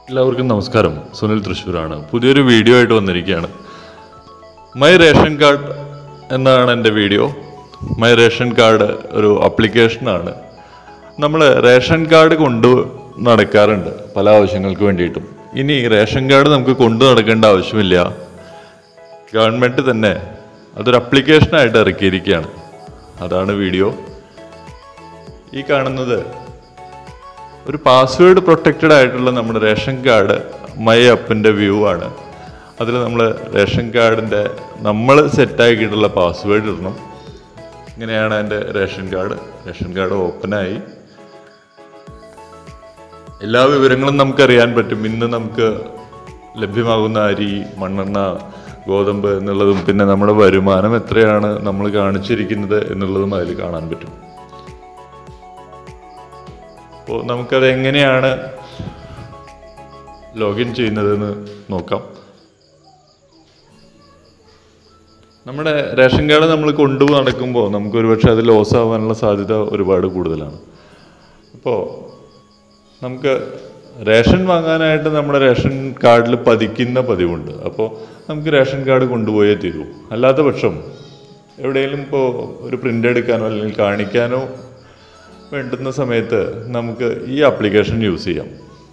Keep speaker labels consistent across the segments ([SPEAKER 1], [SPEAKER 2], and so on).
[SPEAKER 1] എല്ലാവർക്കും നമസ്കാരം സുനിൽ തൃശ്ശൂരാണ് പുതിയൊരു വീഡിയോ ആയിട്ട് വന്നിരിക്കുകയാണ് മൈ റേഷൻ കാർഡ് എന്നാണ് എൻ്റെ വീഡിയോ മൈ റേഷൻ കാർഡ് ഒരു ആപ്ലിക്കേഷനാണ് നമ്മൾ റേഷൻ കാർഡ് കൊണ്ട് നടക്കാറുണ്ട് പല ആവശ്യങ്ങൾക്ക് വേണ്ടിയിട്ടും ഇനി റേഷൻ കാർഡ് നമുക്ക് കൊണ്ടു നടക്കേണ്ട ആവശ്യമില്ല ഗവൺമെൻറ് തന്നെ അതൊരു അപ്ലിക്കേഷനായിട്ട് ഇറക്കിയിരിക്കുകയാണ് അതാണ് വീഡിയോ ഈ കാണുന്നത് ഒരു പാസ്വേഡ് പ്രൊട്ടക്റ്റഡ് ആയിട്ടുള്ള നമ്മുടെ റേഷൻ കാർഡ് മൈ അപ്പിൻ്റെ വ്യൂ ആണ് അതിൽ നമ്മൾ റേഷൻ കാർഡിൻ്റെ നമ്മൾ സെറ്റാക്കിയിട്ടുള്ള പാസ്വേഡ് ഇടണം ഇങ്ങനെയാണ് എൻ്റെ റേഷൻ കാർഡ് റേഷൻ കാർഡ് ഓപ്പണായി എല്ലാ വിവരങ്ങളും നമുക്കറിയാൻ പറ്റും ഇന്ന് നമുക്ക് ലഭ്യമാകുന്ന അരി മണ്ണെണ്ണ ഗോതമ്പ് എന്നുള്ളതും പിന്നെ നമ്മുടെ വരുമാനം എത്രയാണ് നമ്മൾ കാണിച്ചിരിക്കുന്നത് എന്നുള്ളതും അതിൽ കാണാൻ പറ്റും അപ്പോൾ നമുക്കത് എങ്ങനെയാണ് ലോഗിൻ ചെയ്യുന്നതെന്ന് നോക്കാം നമ്മുടെ റേഷൻ കാർഡ് നമ്മൾ കൊണ്ടു നടക്കുമ്പോൾ നമുക്ക് ഒരുപക്ഷെ അത് ലോസ് ആവാനുള്ള സാധ്യത ഒരുപാട് കൂടുതലാണ് അപ്പോൾ നമുക്ക് റേഷൻ വാങ്ങാനായിട്ട് നമ്മുടെ റേഷൻ കാർഡിൽ പതിക്കുന്ന പതിവുണ്ട് അപ്പോൾ നമുക്ക് റേഷൻ കാർഡ് കൊണ്ടുപോയേ തീരൂ അല്ലാത്ത പക്ഷം എവിടെയെങ്കിലും ഇപ്പോൾ ഒരു പ്രിൻ്റ് എടുക്കാനോ അല്ലെങ്കിൽ കാണിക്കാനോ വേണ്ടുന്ന സമയത്ത് നമുക്ക് ഈ ആപ്ലിക്കേഷൻ യൂസ് ചെയ്യാം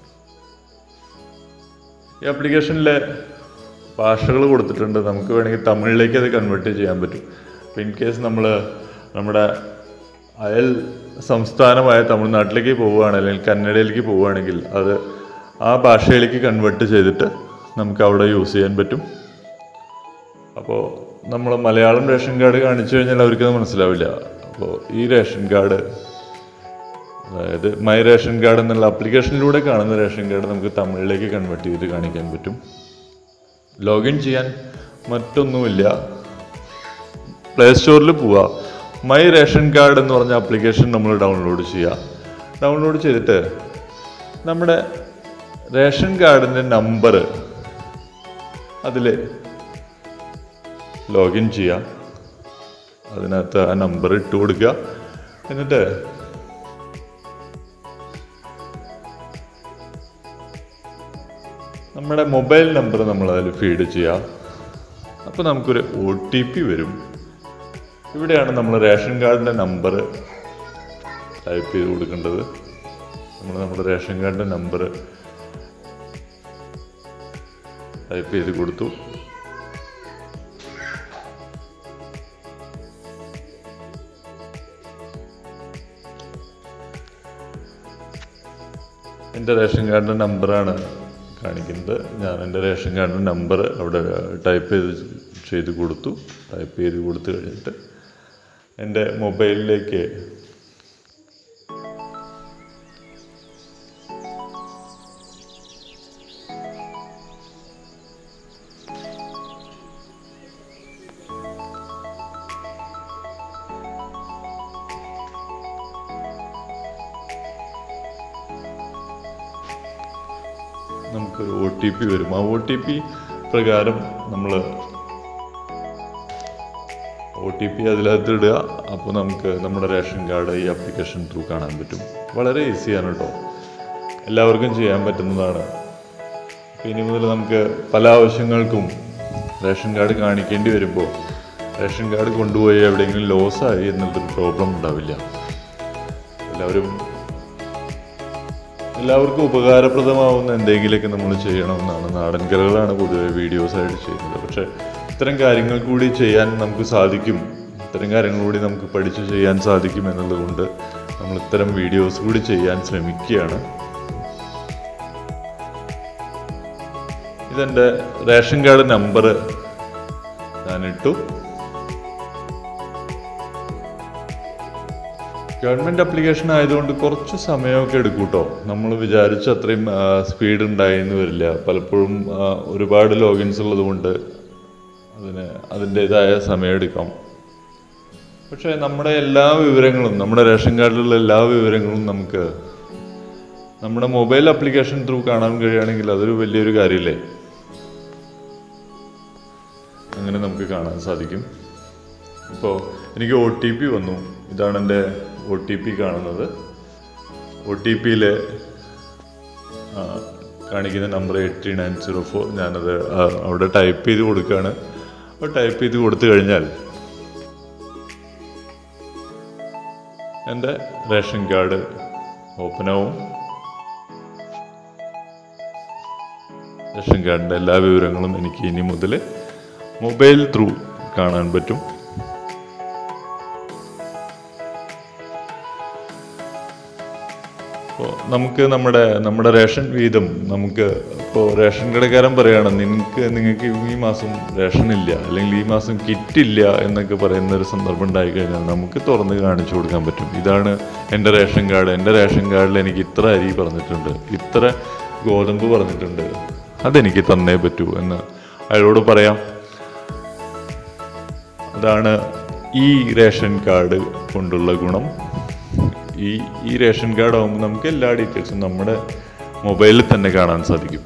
[SPEAKER 1] ഈ ആപ്ലിക്കേഷനിലെ ഭാഷകൾ കൊടുത്തിട്ടുണ്ട് നമുക്ക് വേണമെങ്കിൽ തമിഴിലേക്ക് അത് കൺവേർട്ട് ചെയ്യാൻ പറ്റും അപ്പോൾ ഇൻ കേസ് നമ്മൾ നമ്മുടെ അയൽ സംസ്ഥാനമായ തമിഴ്നാട്ടിലേക്ക് പോവുകയാണ് അല്ലെങ്കിൽ കന്നഡയിലേക്ക് പോവുകയാണെങ്കിൽ അത് ആ ഭാഷയിലേക്ക് കൺവേർട്ട് ചെയ്തിട്ട് നമുക്ക് അവിടെ യൂസ് ചെയ്യാൻ പറ്റും അപ്പോൾ നമ്മൾ മലയാളം റേഷൻ കാർഡ് കാണിച്ചു കഴിഞ്ഞാൽ അവർക്കത് മനസ്സിലാവില്ല അപ്പോൾ ഈ റേഷൻ കാർഡ് അതായത് മൈ റേഷൻ കാർഡ് എന്നുള്ള ആപ്ലിക്കേഷനിലൂടെ കാണുന്ന റേഷൻ കാർഡ് നമുക്ക് തമിഴിലേക്ക് കൺവേർട്ട് ചെയ്ത് കാണിക്കാൻ പറ്റും ലോഗിൻ ചെയ്യാൻ മറ്റൊന്നുമില്ല പ്ലേ സ്റ്റോറിൽ പോവുക മൈ റേഷൻ കാർഡ് എന്ന് പറഞ്ഞ ആപ്ലിക്കേഷൻ നമ്മൾ ഡൗൺലോഡ് ചെയ്യുക ഡൗൺലോഡ് ചെയ്തിട്ട് നമ്മുടെ റേഷൻ കാർഡിൻ്റെ നമ്പർ അതിൽ ലോഗിൻ ചെയ്യുക അതിനകത്ത് ആ നമ്പർ ഇട്ട് കൊടുക്കുക എന്നിട്ട് നമ്മുടെ മൊബൈൽ നമ്പർ നമ്മൾ അതിൽ ഫീഡ് ചെയ്യാം അപ്പോൾ നമുക്കൊരു ഒ ടി പി വരും ഇവിടെയാണ് നമ്മൾ റേഷൻ കാർഡിൻ്റെ നമ്പർ ടൈപ്പ് ചെയ്ത് കൊടുക്കേണ്ടത് നമ്മൾ നമ്മുടെ റേഷൻ കാർഡിൻ്റെ നമ്പർ ടൈപ്പ് ചെയ്ത് കൊടുത്തു എൻ്റെ റേഷൻ കാർഡിൻ്റെ നമ്പറാണ് കാണിക്കുന്നത് ഞാൻ എൻ്റെ റേഷൻ കാർഡിൻ്റെ നമ്പർ അവിടെ ടൈപ്പ് ചെയ്ത് ചെയ്ത് കൊടുത്തു ടൈപ്പ് ചെയ്ത് കൊടുത്തു കഴിഞ്ഞിട്ട് എൻ്റെ മൊബൈലിലേക്ക് നമുക്കൊരു ഒ ടി പി വരും ആ ഒ ടി പി പ്രകാരം നമ്മൾ ഒ ടി പി അതിനകത്ത് ഇടുക അപ്പോൾ നമുക്ക് നമ്മുടെ റേഷൻ കാർഡ് ഈ ആപ്ലിക്കേഷൻ ത്രൂ കാണാൻ പറ്റും വളരെ ഈസിയാണ് കേട്ടോ എല്ലാവർക്കും ചെയ്യാൻ പറ്റുന്നതാണ് അപ്പോൾ ഇനി മുതൽ നമുക്ക് പല ആവശ്യങ്ങൾക്കും റേഷൻ കാർഡ് കാണിക്കേണ്ടി വരുമ്പോൾ റേഷൻ കാർഡ് കൊണ്ടുപോയി എവിടെയെങ്കിലും ലോസായി എന്നുള്ളൊരു പ്രോബ്ലം ഉണ്ടാവില്ല എല്ലാവരും എല്ലാവർക്കും ഉപകാരപ്രദമാവുന്ന എന്തെങ്കിലുമൊക്കെ നമ്മൾ ചെയ്യണമെന്നാണ് നാടൻ കലകളാണ് പൊതുവെ വീഡിയോസ് ആയിട്ട് ചെയ്യുന്നത് പക്ഷേ ഇത്തരം കാര്യങ്ങൾ കൂടി ചെയ്യാൻ നമുക്ക് സാധിക്കും ഇത്തരം കാര്യങ്ങൾ കൂടി നമുക്ക് പഠിച്ച് ചെയ്യാൻ സാധിക്കും എന്നുള്ളതുകൊണ്ട് നമ്മൾ ഇത്തരം വീഡിയോസ് കൂടി ചെയ്യാൻ ശ്രമിക്കുകയാണ് ഇതെൻ്റെ റേഷൻ കാർഡ് നമ്പർ ഞാനിട്ടു ഗവൺമെൻറ് ആപ്ലിക്കേഷൻ ആയതുകൊണ്ട് കുറച്ച് സമയമൊക്കെ എടുക്കും കേട്ടോ നമ്മൾ വിചാരിച്ച അത്രയും സ്പീഡ് ഉണ്ടായെന്ന് വരില്ല പലപ്പോഴും ആ, ഒരുപാട് ലോഗിൻസ് ഉള്ളതുകൊണ്ട് അതിന് അതിൻ്റേതായ സമയമെടുക്കാം പക്ഷേ നമ്മുടെ എല്ലാ വിവരങ്ങളും നമ്മുടെ റേഷൻ കാർഡിലുള്ള എല്ലാ വിവരങ്ങളും നമുക്ക് നമ്മുടെ മൊബൈൽ ആപ്ലിക്കേഷൻ ത്രൂ കാണാൻ കഴിയുകയാണെങ്കിൽ അതൊരു വലിയൊരു കാര്യമില്ലേ അങ്ങനെ നമുക്ക് കാണാൻ സാധിക്കും ഇപ്പോൾ എനിക്ക് ഒ ടി പി വന്നു ഇതാണ് എൻ്റെ ഒ ടി പി കാണുന്നത് ഒ ടി പിയിൽ കാണിക്കുന്ന number eight three nine zero four ഞാനത് ആ, അവിടെ ടൈപ്പ് ചെയ്ത് കൊടുക്കുകയാണ് അപ്പോൾ ടൈപ്പ് ചെയ്ത് കൊടുത്തു കഴിഞ്ഞാൽ എൻ്റെ റേഷൻ കാർഡ് ഓപ്പൺ ആവും റേഷൻ കാർഡിൻ്റെ എല്ലാ വിവരങ്ങളും എനിക്ക് ഇനി മുതൽ മൊബൈൽ ത്രൂ കാണാൻ പറ്റും അപ്പോൾ നമുക്ക് നമ്മുടെ നമ്മുടെ റേഷൻ വീതം നമുക്ക് ഇപ്പോൾ റേഷൻ കടക്കാരൻ പറയുകയാണ് നിങ്ങൾക്ക് നിങ്ങൾക്ക് ഈ മാസം റേഷൻ ഇല്ല അല്ലെങ്കിൽ ഈ മാസം കിറ്റില്ല എന്നൊക്കെ പറയുന്ന ഒരു സന്ദർഭം ഉണ്ടായി കഴിഞ്ഞാൽ നമുക്ക് തുറന്ന് കാണിച്ചു കൊടുക്കാൻ പറ്റും ഇതാണ് എൻ്റെ റേഷൻ കാർഡ് എൻ്റെ റേഷൻ കാർഡിൽ എനിക്ക് ഇത്ര അരി പറഞ്ഞിട്ടുണ്ട് ഇത്ര ഗോതമ്പ് പറഞ്ഞിട്ടുണ്ട് അതെനിക്ക് തന്നേ പറ്റൂ എന്ന് അയാളോട് പറയാം അതാണ് ഈ റേഷൻ കാർഡ് കൊണ്ടുള്ള ഗുണം ഈ ഈ റേഷൻ കാർഡ് ആകുമ്പോൾ നമുക്ക് എല്ലാ ഡീറ്റെയിൽസും നമ്മുടെ മൊബൈലിൽ തന്നെ കാണാൻ സാധിക്കും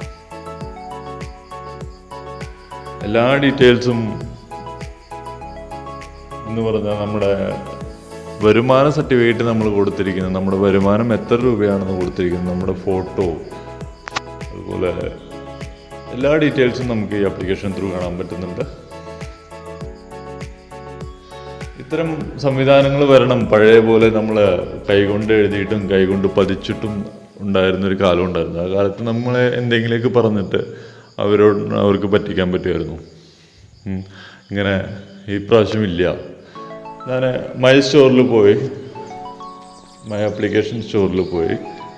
[SPEAKER 1] എല്ലാ ഡീറ്റെയിൽസും എന്ന് പറഞ്ഞാൽ നമ്മുടെ വരുമാന സർട്ടിഫിക്കറ്റ് നമ്മൾ കൊടുത്തിരിക്കുന്നത് നമ്മുടെ വരുമാനം എത്ര രൂപയാണെന്ന് കൊടുത്തിരിക്കുന്നത് നമ്മുടെ ഫോട്ടോ അതുപോലെ എല്ലാ ഡീറ്റെയിൽസും നമുക്ക് ഈ ആപ്ലിക്കേഷൻ ത്രൂ കാണാൻ പറ്റുന്നുണ്ട് ഇത്തരം സംവിധാനങ്ങൾ വരണം പഴയ പോലെ നമ്മൾ കൈകൊണ്ട് എഴുതിയിട്ടും കൈകൊണ്ട് പതിച്ചിട്ടും ഉണ്ടായിരുന്ന ഒരു കാലം ഉണ്ടായിരുന്നു ആ കാലത്ത് നമ്മളെ എന്തെങ്കിലുമൊക്കെ പറഞ്ഞിട്ട് അവരോട് അവർക്ക് പറ്റിക്കാൻ പറ്റുമായിരുന്നു ഉം. ഇങ്ങനെ ഈ പ്രാവശ്യം ഇല്ല ഞാൻ മൈ സ്റ്റോറിൽ പോയി മൈ ആപ്ലിക്കേഷൻ സ്റ്റോറിൽ പോയി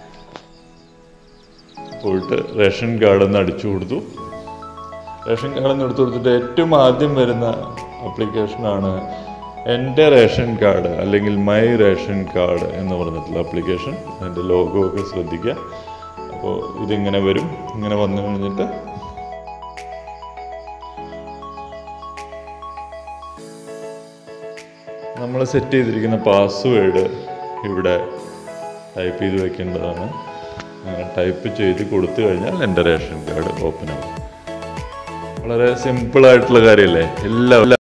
[SPEAKER 1] പോയിട്ട് റേഷൻ കാർഡ് ഒന്ന് അടിച്ചു കൊടുത്തു റേഷൻ കാർഡ് ഒന്ന് എടുത്തു കൊടുത്തിട്ട് ഏറ്റവും ആദ്യം വരുന്ന ആപ്ലിക്കേഷനാണ് എൻ്റെ റേഷൻ കാർഡ് അല്ലെങ്കിൽ മൈ റേഷൻ കാർഡ് എന്ന് പറഞ്ഞിട്ടുള്ള ആപ്ലിക്കേഷൻ അതിൻ്റെ ലോഗോ ഒക്കെ ശ്രദ്ധിക്കുക അപ്പോൾ ഇതിങ്ങനെ വരും ഇങ്ങനെ വന്നു കഴിഞ്ഞിട്ട് നമ്മൾ സെറ്റ് ചെയ്തിരിക്കുന്ന പാസ്വേഡ് ഇവിടെ ടൈപ്പ് ചെയ്ത് വെക്കേണ്ടതാണ് ടൈപ്പ് ചെയ്ത് കൊടുത്തു കഴിഞ്ഞാൽ എൻ്റെ റേഷൻ കാർഡ് ഓപ്പൺ ആവും വളരെ സിമ്പിളായിട്ടുള്ള കാര്യമല്ലേ എല്ലാ